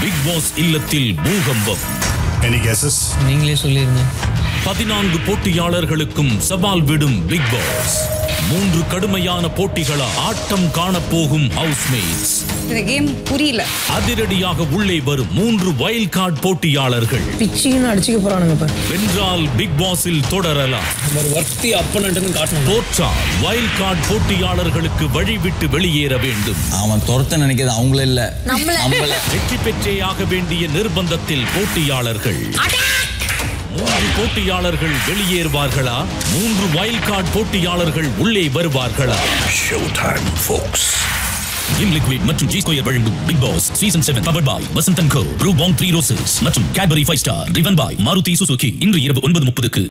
Big pass இல்லத்தில் பூகம்பம் Any guesses? நீங்களே சொல்லிருங்க பதினான்கு போட்டியாளர்களுக்கும் சவால் விடும் பிக் பாஸ் மூன்று கடுமையான போட்டிகளா ஆட்டம் காணப் போகும் ஹவுஸ்மேட்ஸ் இந்த கேம் புரியல அதிரடியாக உள்ளே வரும் மூன்று வைல்ட் கார்டு போட்டியாளர்கள் பிச்சின்னு அடிச்சுக்க போறானுங்க இப்ப வென்றால் பிக் பாஸில் தொடரலாம் நம்ம ஒரு ஒர்த்தி அப்பனண்ட்னு காட்டணும் தோற்றால் வைல்ட் கார்டு போட்டியாளர்களுக்கு வழிவிட்டு வெளியேற வேண்டும் அவன் துரத்த நினைக்கிறது அவங்கள இல்ல நம்மள. நம்மள வெற்றி பெற்றே ஆக வேண்டிய நிர்பந்தத்தில் போட்டியாளர்கள் மூன்று போட்டியாளர்கள் வெளியேறுவார்களா மூன்று வைல்ட் கார்டு போட்டியாளர்கள் உள்ளே வருவார்களா ஷோ டைம் ஃபோக்ஸ் இன்லிக்விட் மற்றும் ஜி ஸ்கொயர் வழங்கும் Bigg Boss season seven power by Vasanthan co Bru பாங் த்ரீ ரோசஸ் மற்றும் Cadbury five star driven by Maruti Suzuki இன்று இரவு ஒன்பது முப்பதுக்கு